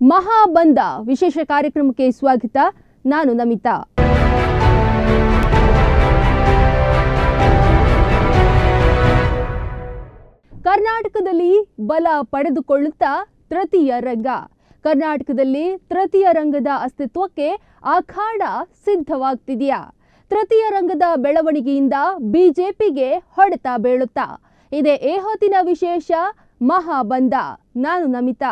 ಮಹಾಬಂಧ ವಿಶೇಷ ಕಾರ್ಯಕ್ರಮಕ್ಕೆ ಸ್ವಾಗತ ನಾನು ನಮಿತಾ ಕರ್ನಾಟಕದಲ್ಲಿ ಬಲ ಪಡೆದುಕೊಳ್ಳುತ್ತಾ ತೃತೀಯ ರಂಗ ಕರ್ನಾಟಕದಲ್ಲಿ ತೃತೀಯ ರಂಗದ ಅಸ್ತಿತ್ವಕ್ಕೆ ಅಖಾಡ ಸಿದ್ಧವಾಗ್ತಿದೆಯಾ ತೃತೀಯ ರಂಗದ ಬೆಳವಣಿಗೆಯಿಂದ ಬಿಜೆಪಿಗೆ ಹೊಡೆತ ಬೀಳುತ್ತಾ ಇದೇ ಏ ಹೊತ್ತಿನ ವಿಶೇಷ ಮಹಾಬಂಧ ನಾನು ನಮಿತಾ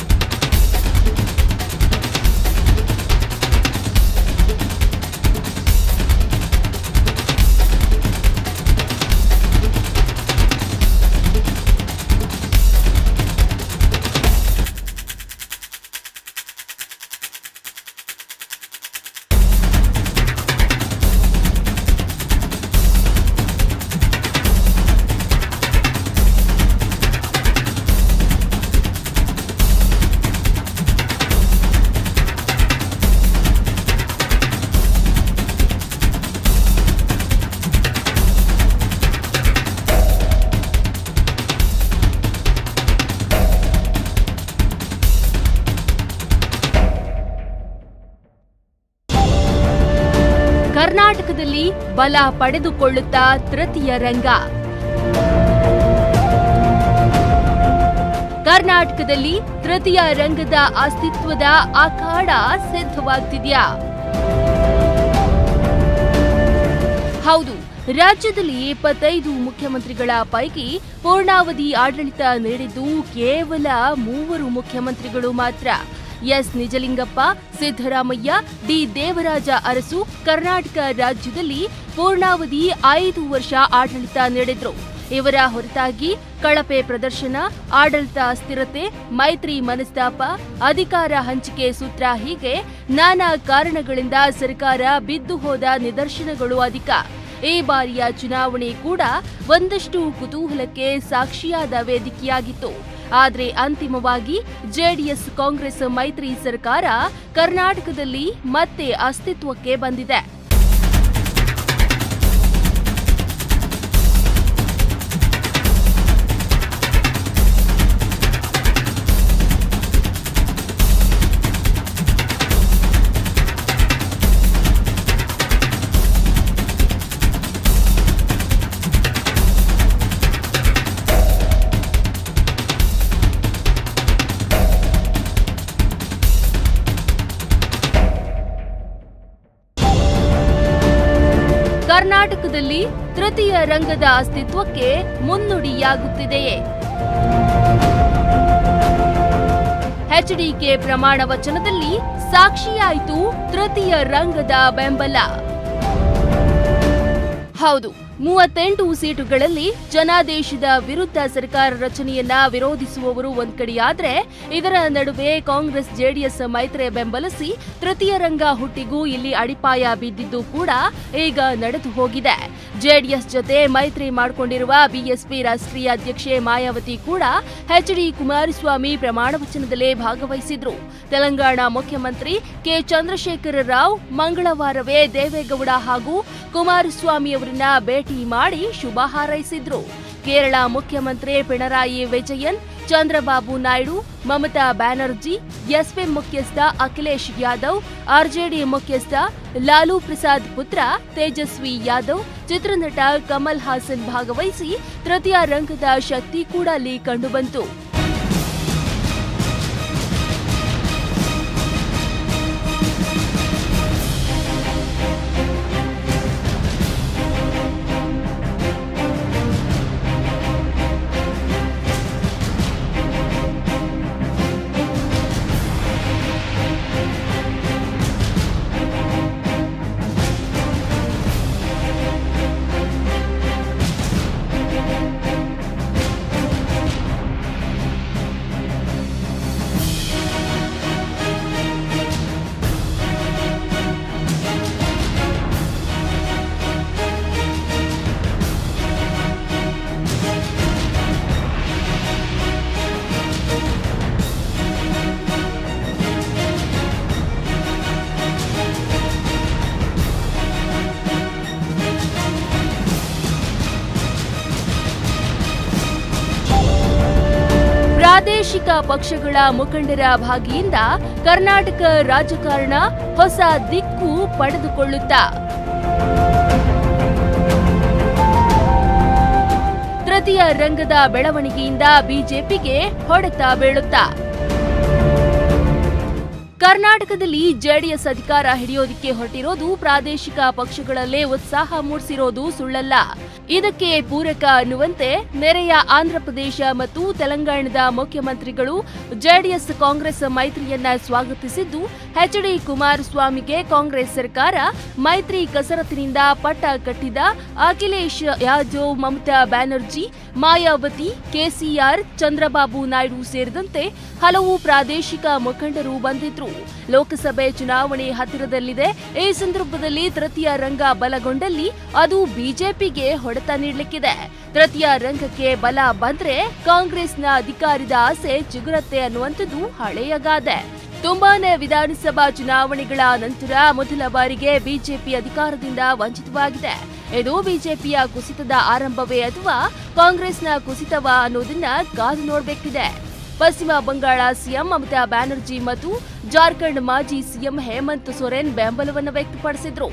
ಕರ್ನಾಟಕದಲ್ಲಿ ಬಲ ಪಡೆದುಕೊಳ್ಳುತ್ತಾ ತೃತೀಯ ರಂಗ ಕರ್ನಾಟಕದಲ್ಲಿ ತೃತೀಯ ರಂಗದ ಅಸ್ತಿತ್ವದ ಅಖಾಡ ಸಿದ್ಧವಾಗ್ತಿದ್ಯಾ ಹೌದು ರಾಜ್ಯದಲ್ಲಿ ಇಪ್ಪತ್ತೈದು ಮುಖ್ಯಮಂತ್ರಿಗಳ ಪೈಕಿ ಪೂರ್ಣಾವಧಿ ಆಡಳಿತ ನೀಡಿದ್ದು ಕೇವಲ ಮೂವರು ಮುಖ್ಯಮಂತ್ರಿಗಳು ಮಾತ್ರ ಎಸ್ ನಿಜಲಿಂಗಪ್ಪ ಸಿದ್ದರಾಮಯ್ಯ ಡಿ ದೇವರಾಜ ಅರಸು ಕರ್ನಾಟಕ ರಾಜ್ಯದಲ್ಲಿ ಪೂರ್ಣಾವಧಿ ಐದು ವರ್ಷ ಆಡಳಿತ ನೀಡಿದ್ರು ಇವರ ಹೊರತಾಗಿ ಕಳಪೆ ಪ್ರದರ್ಶನ ಆಡಳಿತ ಅಸ್ಥಿರತೆ ಮೈತ್ರಿ ಮನಸ್ತಾಪ ಅಧಿಕಾರ ಹಂಚಿಕೆ ಸೂತ್ರ ಹೀಗೆ ನಾನಾ ಕಾರಣಗಳಿಂದ ಸರ್ಕಾರ ಬಿದ್ದು ಹೋದ ನಿದರ್ಶನಗಳು ಅಧಿಕ ಈ ಬಾರಿಯ ಚುನಾವಣೆ ಕೂಡ ಒಂದಷ್ಟು ಕುತೂಹಲಕ್ಕೆ ಸಾಕ್ಷಿಯಾದ ವೇದಿಕೆಯಾಗಿತ್ತು ಆದರೆ ಅಂತಿಮವಾಗಿ ಜೆಡಿಎಸ್ ಕಾಂಗ್ರೆಸ್ ಮೈತ್ರಿ ಸರ್ಕಾರ ಕರ್ನಾಟಕದಲ್ಲಿ ಮತ್ತೆ ಅಸ್ತಿತ್ವಕ್ಕೆ ಬಂದಿದೆ ಕರ್ನಾಟಕದಲ್ಲಿ ತೃತೀಯ ರಂಗದ ಅಸ್ತಿತ್ವಕ್ಕೆ ಮುನ್ನುಡಿಯಾಗುತ್ತಿದೆಯೇ ಎಚ್ಡಿಕೆ ಪ್ರಮಾಣ ವಚನದಲ್ಲಿ ಸಾಕ್ಷಿಯಾಯಿತು ತೃತೀಯ ರಂಗದ ಬೆಂಬಲ ಹೌದು ಮೂವತ್ತೆಂಟು ಸೀಟುಗಳಲ್ಲಿ ಜನಾದೇಶದ ವಿರುದ್ಧ ಸರ್ಕಾರ ರಚನೆಯನ್ನ ವಿರೋಧಿಸುವವರು ಒಂದ್ ಕಡೆಯಾದ್ರೆ ಇದರ ನಡುವೆ ಕಾಂಗ್ರೆಸ್ ಜೆಡಿಎಸ್ ಮೈತ್ರಿ ಬೆಂಬಲಿಸಿ ತೃತೀಯ ರಂಗ ಹುಟ್ಟಿಗೂ ಇಲ್ಲಿ ಅಡಿಪಾಯ ಬಿದ್ದಿದ್ದು ಕೂಡ ಈಗ ನಡೆದು ಹೋಗಿದೆ ಜೆಡಿಎಸ್ ಜೊತೆ ಮೈತ್ರಿ ಮಾಡಿಕೊಂಡಿರುವ ಬಿಎಸ್ಪಿ ರಾಷ್ಟ್ರೀಯ ಅಧ್ಯಕ್ಷೆ ಮಾಯಾವತಿ ಕೂಡ ಎಚ್ ಡಿ ಕುಮಾರಸ್ವಾಮಿ ಪ್ರಮಾಣ ವಚನದಲ್ಲೇ ಭಾಗವಹಿಸಿದ್ರು ತೆಲಂಗಾಣ ಮುಖ್ಯಮಂತ್ರಿ ಕೆ ಚಂದ್ರಶೇಖರ ರಾವ್ ಮಂಗಳವಾರವೇ ದೇವೇಗೌಡ ಹಾಗೂ ಕುಮಾರಸ್ವಾಮಿ ಅವರನ್ನ ಭೇಟಿ ಮಾಡಿ ಶುಭ ಹಾರೈಸಿದ್ರು ಕೇರಳ ಮುಖ್ಯಮಂತ್ರಿ ಪಿಣರಾಯಿ ವಿಜಯನ್ ಚಂದ್ರಬಾಬು ನಾಯ್ಡು ಮಮತಾ ಬ್ಯಾನರ್ಜಿ ಎಸ್ಪಿ ಮುಖ್ಯಸ್ಥ ಅಖಿಲೇಶ್ ಯಾದವ್ ಆರ್ಜೆಡಿ ಮುಖ್ಯಸ್ಥ ಲಾಲೂ ಪ್ರಸಾದ್ ಪುತ್ರ ತೇಜಸ್ವಿ ಯಾದವ್ ಚಿತ್ರನಟ ಕಮಲ್ ಹಾಸನ್ ಭಾಗವಹಿಸಿ ತೃತೀಯ ರಂಗದ ಶಕ್ತಿ ಕೂಡ ಅಲ್ಲಿ ಕಂಡುಬಂತು ಪ್ರಾದೇಶಿಕ ಪಕ್ಷಗಳ ಮುಖಂಡರ ಭಾಗಿಯಿಂದ ಕರ್ನಾಟಕ ರಾಜಕಾರಣ ಹೊಸ ದಿಕ್ಕು ಪಡೆದುಕೊಳ್ಳುತ್ತಾ ತೃತೀಯ ರಂಗದ ಬೆಳವಣಿಗೆಯಿಂದ ಬಿಜೆಪಿಗೆ ಹೊಡೆತ ಬೀಳುತ್ತಾ ಕರ್ನಾಟಕದಲ್ಲಿ ಜೆಡಿಎಸ್ ಅಧಿಕಾರ ಹಿಡಿಯೋದಿಕ್ಕೆ ಹೊರಟಿರೋದು ಪ್ರಾದೇಶಿಕ ಪಕ್ಷಗಳಲ್ಲೇ ಉತ್ಸಾಹ ಮೂಡಿಸಿರೋದು ಸುಳ್ಳಲ್ಲ ಇದಕ್ಕೆ ಪೂರಕ ಅನ್ನುವಂತೆ ನೆರೆಯ ಆಂಧ್ರಪ್ರದೇಶ ಮತ್ತು ತೆಲಂಗಾಣದ ಮುಖ್ಯಮಂತ್ರಿಗಳು ಜೆಡಿಎಸ್ ಕಾಂಗ್ರೆಸ್ ಮೈತ್ರಿಯನ್ನ ಸ್ವಾಗತಿಸಿದ್ದು ಎಚ್ ಡಿ ಕುಮಾರಸ್ವಾಮಿಗೆ ಕಾಂಗ್ರೆಸ್ ಸರ್ಕಾರ ಮೈತ್ರಿ ಕಸರತ್ತಿನಿಂದ ಪಟ್ಟ ಕಟ್ಟಿದ ಅಖಿಲೇಶ್ ಯಾದವ್ ಮಮತಾ ಬ್ಯಾನರ್ಜಿ ಮಾಯಾವತಿ ಕೆಸಿಆರ್ ಚಂದ್ರಬಾಬು ನಾಯ್ಡು ಸೇರಿದಂತೆ ಹಲವು ಪ್ರಾದೇಶಿಕ ಮುಖಂಡರು ಬಂದಿದ್ರು ಲೋಕಸಭೆ ಚುನಾವಣೆ ಹತ್ತಿರದಲ್ಲಿದೆ ಈ ಸಂದರ್ಭದಲ್ಲಿ ತೃತೀಯ ರಂಗ ಬಲಗೊಂಡಲ್ಲಿ ಅದು ಬಿಜೆಪಿಗೆ ಹೊಡೆತ ನೀಡಲಿಕ್ಕಿದೆ ತೃತೀಯ ರಂಗಕ್ಕೆ ಬಲ ಬಂದ್ರೆ ಕಾಂಗ್ರೆಸ್ನ ಅಧಿಕಾರದ ಆಸೆ ಚಿಗುರತ್ತೆ ಅನ್ನುವಂಥದ್ದು ಹಳೆಯ ಗಾದೆ ತುಂಬಾನೇ ವಿಧಾನಸಭಾ ಚುನಾವಣೆಗಳ ನಂತರ ಮೊದಲ ಬಾರಿಗೆ ಬಿಜೆಪಿ ಅಧಿಕಾರದಿಂದ ವಂಚಿತವಾಗಿದೆ ಇದು ಬಿಜೆಪಿಯ ಕುಸಿತದ ಆರಂಭವೇ ಅಥವಾ ಕಾಂಗ್ರೆಸ್ನ ಕುಸಿತವ ಅನ್ನೋದನ್ನ ಕಾದು ನೋಡಬೇಕಿದೆ ಪಶ್ಚಿಮ ಬಂಗಾಳ ಸಿಎಂ ಮಮತಾ ಬ್ಯಾನರ್ಜಿ ಮತ್ತು ಜಾರ್ಖಂಡ್ ಮಾಜಿ ಸಿಎಂ ಹೇಮಂತ್ ಸೊರೆನ್ ಬೆಂಬಲವನ್ನು ವ್ಯಕ್ತಪಡಿಸಿದ್ರು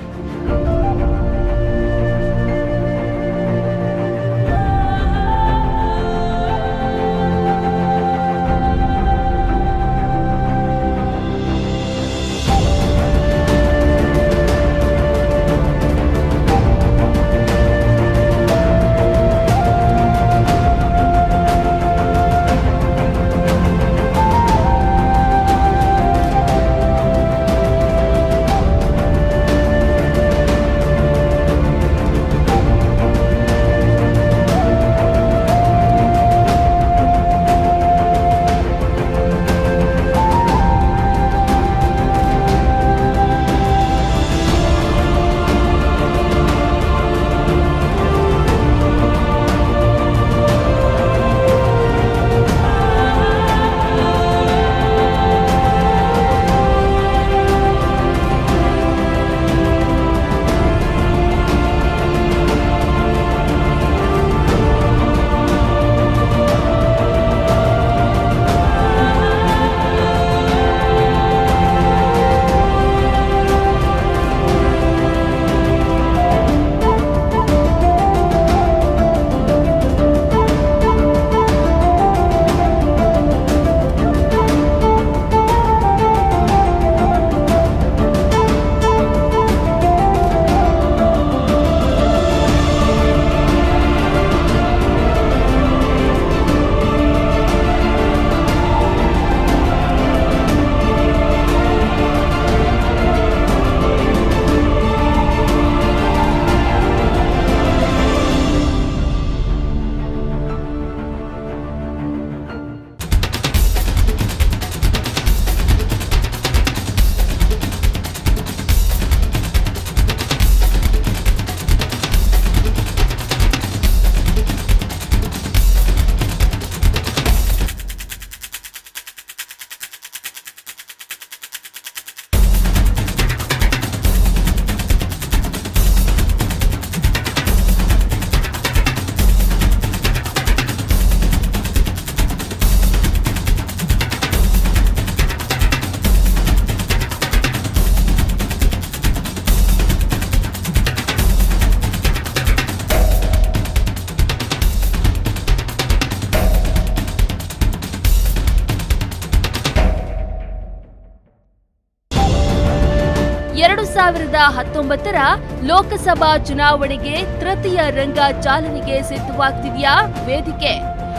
ಎರಡು ಸಾವಿರದ ಹತ್ತೊಂಬತ್ತರ ಲೋಕಸಭಾ ಚುನಾವಣೆಗೆ ತೃತೀಯ ರಂಗ ಚಾಲನೆಗೆ ಸಿದ್ಧವಾಗ್ತಿದೆಯಾ ವೇದಿಕೆ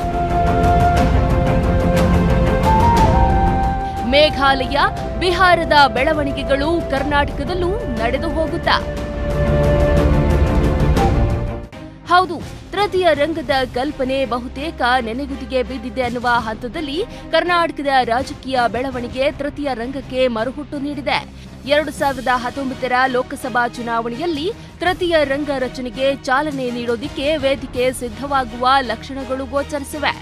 ಮೇಘಾಲಯ ಬಿಹಾರದ ಬೆಳವಣಿಗೆಗಳು ಕರ್ನಾಟಕದಲ್ಲೂ ನಡೆದು ಹೋಗುತ್ತಾ ಹೌದು ತೃತೀಯ ರಂಗದ ಕಲ್ಪನೆ ಬಹುತೇಕ ನೆನೆಗುದಿಗೆ ಬಿದ್ದಿದೆ ಅನ್ನುವ ಹಂತದಲ್ಲಿ ಕರ್ನಾಟಕದ ರಾಜಕೀಯ ಬೆಳವಣಿಗೆ ತೃತೀಯ ರಂಗಕ್ಕೆ ಮರುಹುಟ್ಟು ನೀಡಿದೆ ಎರಡು ಸಾವಿರದ ಹತ್ತೊಂಬತ್ತರ ಲೋಕಸಭಾ ಚುನಾವಣೆಯಲ್ಲಿ ತೃತೀಯ ರಂಗ ರಚನೆಗೆ ಚಾಲನೆ ನೀಡೋದಿಕ್ಕೆ ವೇದಿಕೆ ಸಿದ್ಧವಾಗುವ ಲಕ್ಷಣಗಳು ಗೋಚರಿಸಿವೆ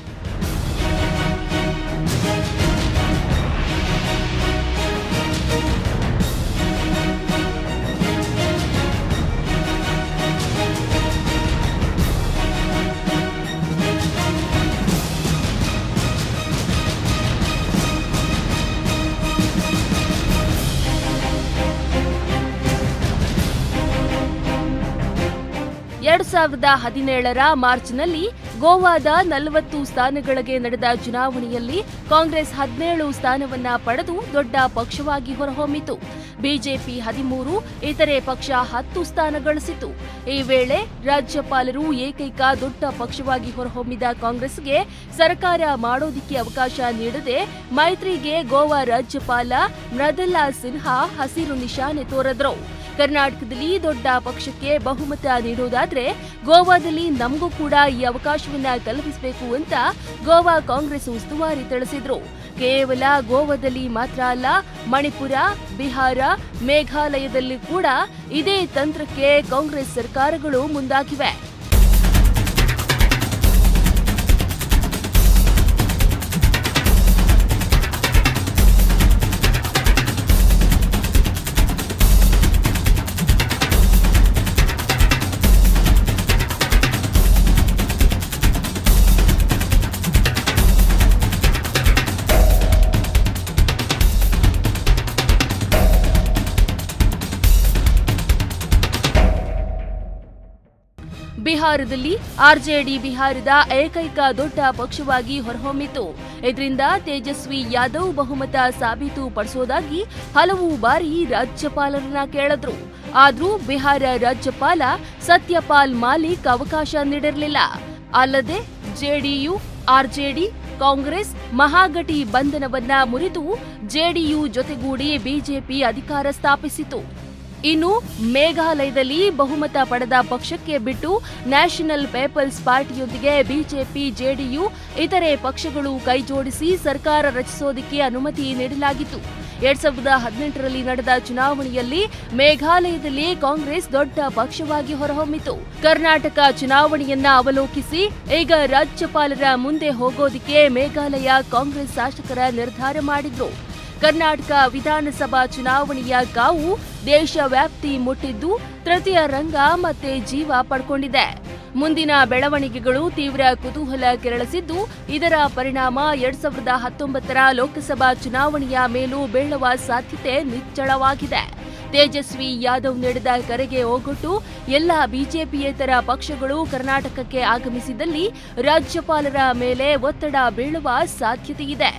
ಎರಡ್ ಸಾವಿರದ ಹದಿನೇಳರ ಮಾರ್ಚ್ನಲ್ಲಿ ಗೋವಾದ ನಲವತ್ತು ಸ್ಥಾನಗಳಿಗೆ ನಡೆದ ಚುನಾವಣೆಯಲ್ಲಿ ಕಾಂಗ್ರೆಸ್ ಹದಿನೇಳು ಸ್ಥಾನವನ್ನ ಪಡೆದು ದೊಡ್ಡ ಪಕ್ಷವಾಗಿ ಹೊರಹೊಮ್ಮಿತು ಬಿಜೆಪಿ ಹದಿಮೂರು ಇತರೆ ಪಕ್ಷ ಹತ್ತು ಸ್ಥಾನ ಗಳಿಸಿತು ಈ ವೇಳೆ ರಾಜ್ಯಪಾಲರು ಏಕೈಕ ದೊಡ್ಡ ಪಕ್ಷವಾಗಿ ಹೊರಹೊಮ್ಮಿದ ಕಾಂಗ್ರೆಸ್ಗೆ ಸರ್ಕಾರ ಮಾಡೋದಿಕ್ಕೆ ಅವಕಾಶ ನೀಡದೆ ಮೈತ್ರಿಗೆ ಗೋವಾ ರಾಜ್ಯಪಾಲ ಮೃದುಲಾ ಸಿನ್ಹಾ ಹಸಿರು ನಿಶಾನೆ ತೋರಿದ್ರು ಕರ್ನಾಟಕದಲ್ಲಿ ದೊಡ್ಡ ಪಕ್ಷಕ್ಕೆ ಬಹುಮತ ನೀಡುವುದಾದ್ರೆ ಗೋವಾದಲ್ಲಿ ನಮಗೂ ಕೂಡ ಈ ಅವಕಾಶವನ್ನ ಕಲ್ಪಿಸಬೇಕು ಅಂತ ಗೋವಾ ಕಾಂಗ್ರೆಸ್ ಉಸ್ತುವಾರಿ ತಿಳಿಸಿದ್ರು ಕೇವಲ ಗೋವಾದಲ್ಲಿ ಮಾತ್ರ ಅಲ್ಲ ಮಣಿಪುರ ಬಿಹಾರ ಮೇಘಾಲಯದಲ್ಲಿ ಕೂಡ ಇದೇ ತಂತ್ರಕ್ಕೆ ಕಾಂಗ್ರೆಸ್ ಸರ್ಕಾರಗಳು ಮುಂದಾಗಿವೆ ಬಿಹಾರದಲ್ಲಿ ಆರ್ಜೆಡಿ ಬಿಹಾರದ ಏಕೈಕ ದೊಡ್ಡ ಪಕ್ಷವಾಗಿ ಹೊರಹೊಮ್ಮಿತು ಇದರಿಂದ ತೇಜಸ್ವಿ ಯಾದವ್ ಬಹುಮತ ಸಾಬೀತು ಪಡಿಸೋದಾಗಿ ಹಲವು ಬಾರಿ ರಾಜ್ಯಪಾಲರನ್ನ ಕೇಳಿದ್ರು ಆದ್ರೂ ಬಿಹಾರ ರಾಜ್ಯಪಾಲ ಸತ್ಯಪಾಲ್ ಮಾಲಿಕ್ ಅವಕಾಶ ನೀಡಿರಲಿಲ್ಲ ಅಲ್ಲದೆ ಜೆಡಿಯು ಆರ್ಜೆಡಿ ಕಾಂಗ್ರೆಸ್ ಮಹಾಗಠಿ ಬಂಧನವನ್ನ ಮುರಿದು ಜೆಡಿಯು ಜೊತೆಗೂಡಿ ಬಿಜೆಪಿ ಅಧಿಕಾರ ಸ್ಥಾಪಿಸಿತು ಇನ್ನು ಮೇಘಾಲಯದಲ್ಲಿ ಬಹುಮತ ಪಡೆದ ಪಕ್ಷಕ್ಕೆ ಬಿಟ್ಟು ನ್ಯಾಷನಲ್ ಪೀಪಲ್ಸ್ ಪಾರ್ಟಿಯೊಂದಿಗೆ ಬಿಜೆಪಿ ಜೆಡಿಯು ಇತರೆ ಪಕ್ಷಗಳು ಕೈಜೋಡಿಸಿ ಸರ್ಕಾರ ರಚಿಸೋದಕ್ಕೆ ಅನುಮತಿ ನೀಡಲಾಗಿತ್ತು ಎರಡ್ ಸಾವಿರದ ಹದಿನೆಂಟರಲ್ಲಿ ನಡೆದ ಚುನಾವಣೆಯಲ್ಲಿ ಮೇಘಾಲಯದಲ್ಲಿ ಕಾಂಗ್ರೆಸ್ ದೊಡ್ಡ ಪಕ್ಷವಾಗಿ ಹೊರಹೊಮ್ಮಿತು ಕರ್ನಾಟಕ ಚುನಾವಣೆಯನ್ನ ಅವಲೋಕಿಸಿ ಈಗ ರಾಜ್ಯಪಾಲರ ಮುಂದೆ ಹೋಗೋದಿಕ್ಕೆ ಮೇಘಾಲಯ ಕಾಂಗ್ರೆಸ್ ಶಾಸಕರ ನಿರ್ಧಾರ ಮಾಡಿದ್ರು ಕರ್ನಾಟಕ ವಿಧಾನಸಭಾ ಚುನಾವಣೆಯ ಕಾವು ದೇಶ ವ್ಯಾಪ್ತಿ ಮುಟ್ಟಿದ್ದು ತೃತೀಯ ರಂಗ ಮತ್ತೆ ಜೀವ ಪಡ್ಕೊಂಡಿದೆ ಮುಂದಿನ ಬೆಳವಣಿಗೆಗಳು ತೀವ್ರ ಕುತೂಹಲ ಕೆರಳಿಸಿದ್ದು ಇದರ ಪರಿಣಾಮ ಎರಡ್ ಸಾವಿರದ ಹತ್ತೊಂಬತ್ತರ ಲೋಕಸಭಾ ಚುನಾವಣೆಯ ಮೇಲೂ ಬೀಳುವ ಸಾಧ್ಯತೆ ನಿಚ್ಚಳವಾಗಿದೆ ತೇಜಸ್ವಿ ಯಾದವ್ ನೀಡಿದ ಕರೆಗೆ ಹೋಗೊಟ್ಟು ಎಲ್ಲ ಬಿಜೆಪಿಯೇತರ ಪಕ್ಷಗಳು ಕರ್ನಾಟಕಕ್ಕೆ ಆಗಮಿಸಿದಲ್ಲಿ ರಾಜ್ಯಪಾಲರ ಮೇಲೆ ಒತ್ತಡ ಬೀಳುವ ಸಾಧ್ಯತೆಯಿದೆ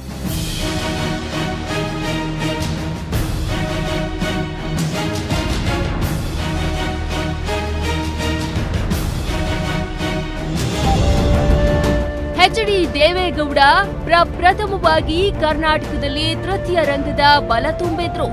ಎಚ್ ಡಿ ದೇವೇಗೌಡ ಪ್ರಪ್ರಥಮವಾಗಿ ಕರ್ನಾಟಕದಲ್ಲಿ ತೃತೀಯ ರಂಗದ ಬಲ ತುಂಬಿದ್ರು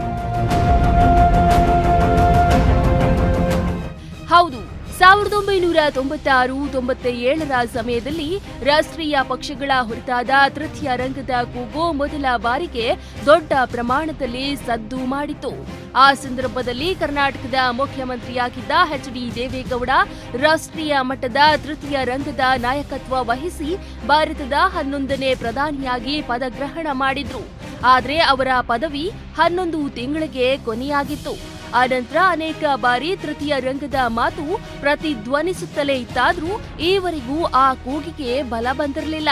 ಹೌದು ಸಾವಿರದ ಒಂಬೈನೂರ ತೊಂಬತ್ತಾರು ತೊಂಬತ್ತ ಏಳರ ಸಮಯದಲ್ಲಿ ರಾಷ್ಟ್ರೀಯ ಪಕ್ಷಗಳ ಹೊರತಾದ ತೃತೀಯ ರಂಗದ ಕೂಗು ಮೊದಲ ಬಾರಿಗೆ ದೊಡ್ಡ ಪ್ರಮಾಣದಲ್ಲಿ ಸದ್ದು ಮಾಡಿತು ಆ ಸಂದರ್ಭದಲ್ಲಿ ಕರ್ನಾಟಕದ ಮುಖ್ಯಮಂತ್ರಿಯಾಗಿದ್ದ ಎಚ್ ಡಿ ದೇವೇಗೌಡ ರಾಷ್ಟ್ರೀಯ ಮಟ್ಟದ ತೃತೀಯ ರಂಗದ ನಾಯಕತ್ವ ವಹಿಸಿ ಭಾರತದ ಹನ್ನೊಂದನೇ ಪ್ರಧಾನಿಯಾಗಿ ಪದಗ್ರಹಣ ಮಾಡಿದ್ರು ಆದರೆ ಅವರ ಪದವಿ ಹನ್ನೊಂದು ತಿಂಗಳಿಗೆ ಕೊನೆಯಾಗಿತ್ತು ಆನಂತರ ಅನೇಕ ಬಾರಿ ತೃತೀಯ ರಂಗದ ಮಾತು ಪ್ರತಿಧ್ವನಿಸುತ್ತಲೇ ಇತ್ತಾದ್ರೂ ಈವರೆಗೂ ಆ ಕೂಗಿಗೆ ಬಲ ಬಂದಿರಲಿಲ್ಲ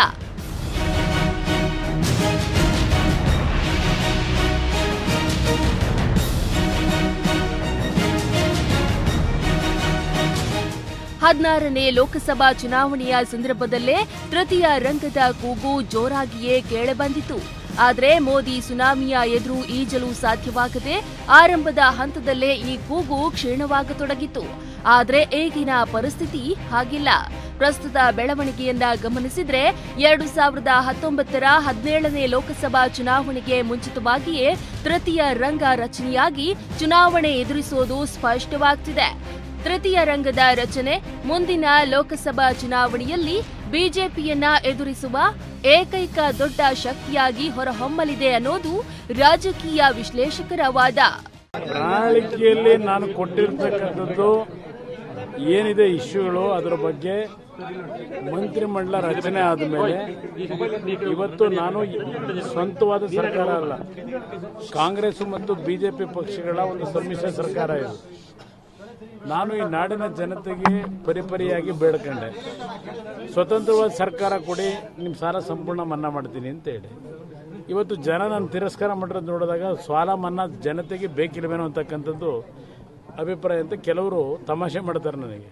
ಹದಿನಾರನೇ ಲೋಕಸಭಾ ಚುನಾವಣೆಯ ಸಂದರ್ಭದಲ್ಲೇ ತೃತೀಯ ರಂಗದ ಕೂಗು ಜೋರಾಗಿಯೇ ಕೇಳಬಂದಿತು ಆದರೆ ಮೋದಿ ಸುನಾಮಿಯ ಎದುರು ಈಜಲು ಸಾಧ್ಯವಾಗದೆ ಆರಂಭದ ಹಂತದಲ್ಲೇ ಈ ಕೂಗು ಕ್ಷೀಣವಾಗತೊಡಗಿತು ಆದರೆ ಈಗಿನ ಪರಿಸ್ಥಿತಿ ಹಾಗಿಲ್ಲ ಪ್ರಸ್ತುತ ಬೆಳವಣಿಗೆಯನ್ನ ಗಮನಿಸಿದ್ರೆ ಎರಡು ಸಾವಿರದ ಹತ್ತೊಂಬತ್ತರ ಹದಿನೇಳನೇ ಲೋಕಸಭಾ ಚುನಾವಣೆಗೆ ಮುಂಚಿತವಾಗಿಯೇ ತೃತೀಯ ರಂಗ ರಚನೆಯಾಗಿ ಚುನಾವಣೆ ಎದುರಿಸೋದು ಸ್ಪಷ್ಟವಾಗ್ತಿದೆ ತೃತೀಯ ರಂಗದ ರಚನೆ ಮುಂದಿನ ಲೋಕಸಭಾ ಚುನಾವಣೆಯಲ್ಲಿ ಬಿಜೆಪಿಯನ್ನ ಎದುರಿಸುವ ಏಕೈಕ ದೊಡ್ಡ ಶಕ್ತಿಯಾಗಿ ಹೊರಹೊಮ್ಮಲಿದೆ ಅನ್ನೋದು ರಾಜಕೀಯ ವಿಶ್ಲೇಷಕರ ವಾದ ಪ್ರಣಾಳಿಕೆಯಲ್ಲಿ ನಾನು ಕೊಟ್ಟಿರ್ತಕ್ಕಂಥದ್ದು ಏನಿದೆ ಇಶ್ಯೂಗಳು ಅದರ ಬಗ್ಗೆ ಮಂತ್ರಿಮಂಡಲ ರಚನೆ ಆದಮೇಲೆ ಇವತ್ತು ನಾನು ಸ್ವಂತವಾದ ಸರ್ಕಾರ ಅಲ್ಲ ಕಾಂಗ್ರೆಸ್ ಮತ್ತು ಬಿಜೆಪಿ ಪಕ್ಷಗಳ ಒಂದು ಸಮ್ಮಿಶ್ರ ಸರ್ಕಾರ ಇದು ನಾನು ಈ ನಾಡಿನ ಜನತೆಗೆ ಪರಿಪರಿಯಾಗಿ ಬೇಡ್ಕೊಂಡೆ ಸ್ವತಂತ್ರವಾದ ಸರ್ಕಾರ ಕೊಡಿ ನಿಮ್ಮ ಸಾಲ ಸಂಪೂರ್ಣ ಮನ್ನಾ ಮಾಡ್ತೀನಿ ಅಂತ ಹೇಳಿ ಇವತ್ತು ಜನ ನಾನು ತಿರಸ್ಕಾರ ಮಾಡಿರೋದು ನೋಡಿದಾಗ ಸಾಲ ಮನ್ನಾ ಜನತೆಗೆ ಬೇಕಿಲ್ವೇನೋ ಅಂತಕ್ಕಂಥದ್ದು ಅಭಿಪ್ರಾಯ ಅಂತ ಕೆಲವರು ತಮಾಷೆ ಮಾಡ್ತಾರೆ ನನಗೆ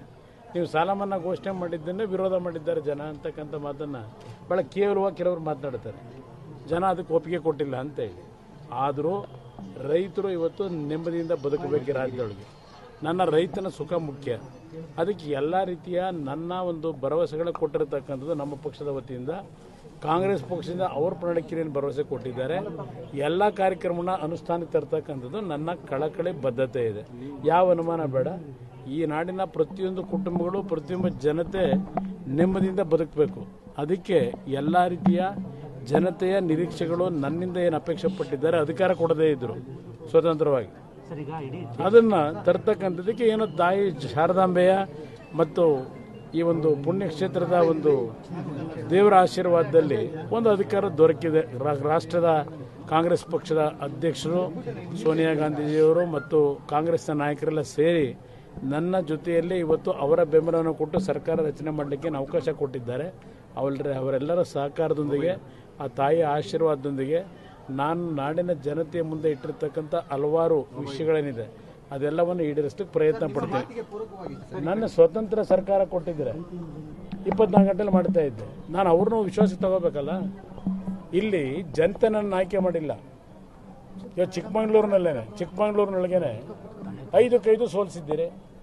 ನೀವು ಸಾಲ ಮನ್ನಾ ಘೋಷಣೆ ಮಾಡಿದ್ದನ್ನೇ ವಿರೋಧ ಮಾಡಿದ್ದಾರೆ ಜನ ಅಂತಕ್ಕಂಥ ಮಾತನ್ನು ಭಾಳ ಕೇವಲವಾಗಿ ಕೆಲವರು ಮಾತನಾಡ್ತಾರೆ ಜನ ಅದಕ್ಕೆ ಒಪ್ಪಿಗೆ ಕೊಟ್ಟಿಲ್ಲ ಅಂತ ಹೇಳಿ ಆದರೂ ರೈತರು ಇವತ್ತು ನೆಮ್ಮದಿಯಿಂದ ಬದುಕಬೇಕು ಈ ರಾಜ್ಯದೊಳಗೆ ನನ್ನ ರೈತನ ಸುಖ ಮುಖ್ಯ ಅದಕ್ಕೆ ಎಲ್ಲ ರೀತಿಯ ನನ್ನ ಒಂದು ಭರವಸೆಗಳ ಕೊಟ್ಟಿರತಕ್ಕಂಥದ್ದು ನಮ್ಮ ಪಕ್ಷದ ವತಿಯಿಂದ ಕಾಂಗ್ರೆಸ್ ಪಕ್ಷದಿಂದ ಅವ್ರ ಪ್ರಣಾಳಿಕೆಯಲ್ಲಿ ಏನು ಭರವಸೆ ಕೊಟ್ಟಿದ್ದಾರೆ ಎಲ್ಲ ಕಾರ್ಯಕ್ರಮನ ಅನುಷ್ಠಾನಕ್ಕೆ ತರ್ತಕ್ಕಂಥದ್ದು ನನ್ನ ಕಳಕಳಿ ಬದ್ಧತೆ ಇದೆ ಯಾವ ಅನುಮಾನ ಬೇಡ ಈ ನಾಡಿನ ಪ್ರತಿಯೊಂದು ಕುಟುಂಬಗಳು ಪ್ರತಿಯೊಬ್ಬ ಜನತೆ ನೆಮ್ಮದಿಯಿಂದ ಬದುಕಬೇಕು ಅದಕ್ಕೆ ಎಲ್ಲ ರೀತಿಯ ಜನತೆಯ ನಿರೀಕ್ಷೆಗಳು ನನ್ನಿಂದ ಏನು ಅಪೇಕ್ಷೆ ಪಟ್ಟಿದ್ದಾರೆ ಅಧಿಕಾರ ಕೊಡದೇ ಇದ್ದರು ಸ್ವತಂತ್ರವಾಗಿ ಸರ್ ಈಗ ಇಡೀ ಅದನ್ನ ತರ್ತಕ್ಕಂಥದ್ದಕ್ಕೆ ಏನೋ ತಾಯಿ ಶಾರದಾಂಬೆಯ ಮತ್ತು ಈ ಒಂದು ಪುಣ್ಯಕ್ಷೇತ್ರದ ಒಂದು ದೇವರ ಆಶೀರ್ವಾದದಲ್ಲಿ ಒಂದು ಅಧಿಕಾರ ದೊರಕಿದೆ ರಾ- ರಾಷ್ಟ್ರದ ಕಾಂಗ್ರೆಸ್ ಪಕ್ಷದ ಅಧ್ಯಕ್ಷರು ಸೋನಿಯಾ ಗಾಂಧೀಜಿಯವರು ಮತ್ತು ಕಾಂಗ್ರೆಸ್ನ ನಾಯಕರೆಲ್ಲ ಸೇರಿ ನನ್ನ ಜೊತೆಯಲ್ಲಿ ಇವತ್ತು ಅವರ ಬೆಂಬಲವನ್ನು ಕೊಟ್ಟು ಸರ್ಕಾರ ರಚನೆ ಮಾಡಲಿಕ್ಕೆ ಅವಕಾಶ ಕೊಟ್ಟಿದ್ದಾರೆ ಅವರ ಅವರೆಲ್ಲರ ಸಹಕಾರದೊಂದಿಗೆ ಆ ತಾಯಿಯ ಆಶೀರ್ವಾದದೊಂದಿಗೆ ನಾನು ನಾಡಿನ ಜನತೆಯ ಮುಂದೆ ಇಟ್ಟಿರ್ತಕ್ಕಂಥ ಹಲವಾರು ವಿಷಯಗಳೇನಿದೆ ಅದೆಲ್ಲವನ್ನು ಈಡೇರಿಸಲಿಕ್ಕೆ ಪ್ರಯತ್ನ ಪಡ್ತೇನೆ ನನ್ನ ಸ್ವತಂತ್ರ ಸರ್ಕಾರ ಕೊಟ್ಟಿದ್ದಾರೆ ಇಪ್ಪತ್ನಾಲ್ಕು ಗಂಟೆಲಿ ಮಾಡ್ತಾ ಇದ್ದೆ ನಾನು ಅವ್ರನ್ನೂ ವಿಶ್ವಾಸಕ್ಕೆ ತಗೋಬೇಕಲ್ಲ ಇಲ್ಲಿ ಜನತೆ ನನ್ನ ಆಯ್ಕೆ ಮಾಡಿಲ್ಲ ಇವತ್ತು ಚಿಕ್ಕಮಂಗ್ಳೂರಿನಲ್ಲೇನೆ ಚಿಕ್ಕಮಂಗ್ಳೂರಿನೊಳಗೇನೆ ಐದಕ್ಕೈದು ಸೋಲಿಸಿದ್ದೀರಿ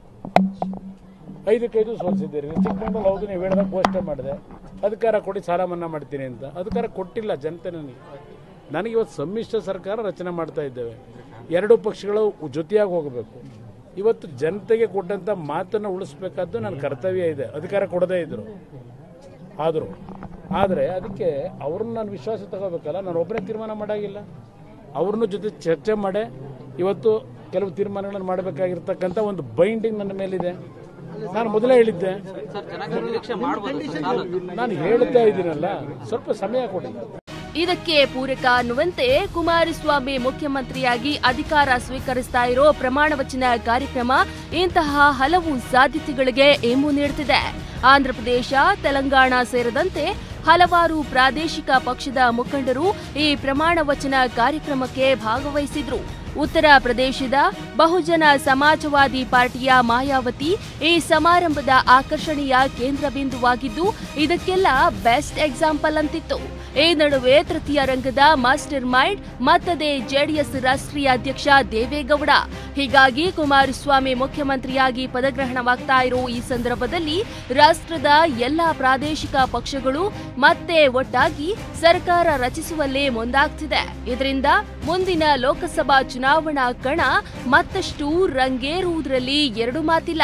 ಐದಕ್ಕೈದು ಸೋಲಿಸಿದ್ದೀರಿ ಚಿಕ್ಕಮಂಗ್ಳೂರು ಹೌದು ನೀವು ಹೇಳಿದಾಗ ಘೋಷಣೆ ಮಾಡಿದೆ ಅಧಿಕಾರ ಕೊಡಿ ಸಾಲ ಮನ್ನಾ ಮಾಡ್ತೀನಿ ಅಂತ ಅಧಿಕಾರ ಕೊಟ್ಟಿಲ್ಲ ಜನತೆ ನನಗೆ ನನಗೆ ಇವತ್ತು ಸಮ್ಮಿಶ್ರ ಸರ್ಕಾರ ರಚನೆ ಮಾಡ್ತಾ ಇದ್ದೇವೆ ಎರಡು ಪಕ್ಷಗಳು ಜೊತೆಯಾಗಿ ಹೋಗಬೇಕು ಇವತ್ತು ಜನತೆಗೆ ಕೊಟ್ಟಂಥ ಮಾತನ್ನು ಉಳಿಸ್ಬೇಕಾದ್ದು ನನ್ನ ಕರ್ತವ್ಯ ಇದೆ ಅಧಿಕಾರ ಕೊಡದೇ ಇದ್ರು ಆದರೂ ಆದರೆ ಅದಕ್ಕೆ ಅವ್ರನ್ನ ನಾನು ವಿಶ್ವಾಸ ತಗೋಬೇಕಲ್ಲ ನಾನು ಒಬ್ಬನೇ ತೀರ್ಮಾನ ಮಾಡಾಗಿಲ್ಲ ಅವ್ರನ್ನ ಜೊತೆ ಚರ್ಚೆ ಮಾಡೇ ಇವತ್ತು ಕೆಲವು ತೀರ್ಮಾನಗಳನ್ನು ಮಾಡಬೇಕಾಗಿರ್ತಕ್ಕಂಥ ಒಂದು ಬೈಂಡಿಂಗ್ ನನ್ನ ಮೇಲಿದೆ ನಾನು ಮೊದಲೇ ಹೇಳಿದ್ದೆ ಸರ್ ಜನಕ್ಕೆ ನಿರೀಕ್ಷೆ ಮಾಡ್ಬೋದು ಸರ್ ಸಾಲದ್ದು. ನಾನು ಹೇಳ್ತಾ ಇದ್ದೀನಲ್ಲ ಸ್ವಲ್ಪ ಸಮಯ ಕೊಡಿ ಇದಕ್ಕೆ ಪೂರಕ ಅನ್ನುವಂತೆ ಕುಮಾರಸ್ವಾಮಿ ಮುಖ್ಯಮಂತ್ರಿಯಾಗಿ ಅಧಿಕಾರ ಸ್ವೀಕರಿಸ್ತಾ ಇರೋ ಪ್ರಮಾಣ ವಚನ ಕಾರ್ಯಕ್ರಮ ಇಂತಹ ಹಲವು ಸಾಧ್ಯತೆಗಳಿಗೆ ಏಮು ನೀಡುತ್ತಿದೆ ಆಂಧ್ರಪ್ರದೇಶ ತೆಲಂಗಾಣ ಸೇರಿದಂತೆ ಹಲವಾರು ಪ್ರಾದೇಶಿಕ ಪಕ್ಷದ ಮುಖಂಡರು ಈ ಪ್ರಮಾಣ ವಚನ ಕಾರ್ಯಕ್ರಮಕ್ಕೆ ಭಾಗವಹಿಸಿದ್ರು ಉತ್ತರ ಪ್ರದೇಶದ ಬಹುಜನ ಸಮಾಜವಾದಿ ಪಾರ್ಟಿಯ ಮಾಯಾವತಿ ಈ ಸಮಾರಂಭದ ಆಕರ್ಷಣೆಯ ಕೇಂದ್ರ ಬಿಂದುವಾಗಿದ್ದು ಇದಕ್ಕೆಲ್ಲ ಬೆಸ್ಟ್ ಎಕ್ಸಾಂಪಲ್ ಅಂತಿತ್ತು ಈ ನಡುವೆ ತೃತೀಯ ರಂಗದ ಮಾಸ್ಟರ್ ಮೈಂಡ್ ಮತ್ತದೇ ಜೆಡಿಎಸ್ ರಾಷ್ಟ್ರೀಯ ಅಧ್ಯಕ್ಷ ದೇವೇಗೌಡ ಹೀಗಾಗಿ ಕುಮಾರಸ್ವಾಮಿ ಮುಖ್ಯಮಂತ್ರಿಯಾಗಿ ಪದಗ್ರಹಣವಾಗ್ತಾ ಇರೋ ಈ ಸಂದರ್ಭದಲ್ಲಿ ರಾಷ್ಟ್ರದ ಎಲ್ಲಾ ಪ್ರಾದೇಶಿಕ ಪಕ್ಷಗಳು ಮತ್ತೆ ಒಟ್ಟಾಗಿ ಸರ್ಕಾರ ರಚಿಸುವಲ್ಲೇ ಮುಂದಾಗ್ತಿದೆ ಇದರಿಂದ ಮುಂದಿನ ಲೋಕಸಭಾ ಚುನಾವಣಾ ಕಣ ಮತ್ತಷ್ಟು ರಂಗೇರುವುದರಲ್ಲಿ ಎರಡು ಮಾತಿಲ್ಲ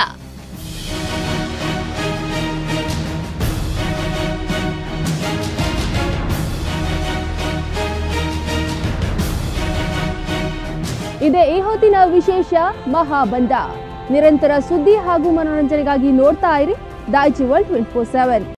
ಇದೇ ಈ ಹೊತ್ತಿನ ವಿಶೇಷ ಮಹಾಬಂಧ ನಿರಂತರ ಸುದ್ದಿ ಹಾಗೂ ಮನೋರಂಜನೆಗಾಗಿ ನೋಡ್ತಾ ಇರಿ Daijiworld twenty four seven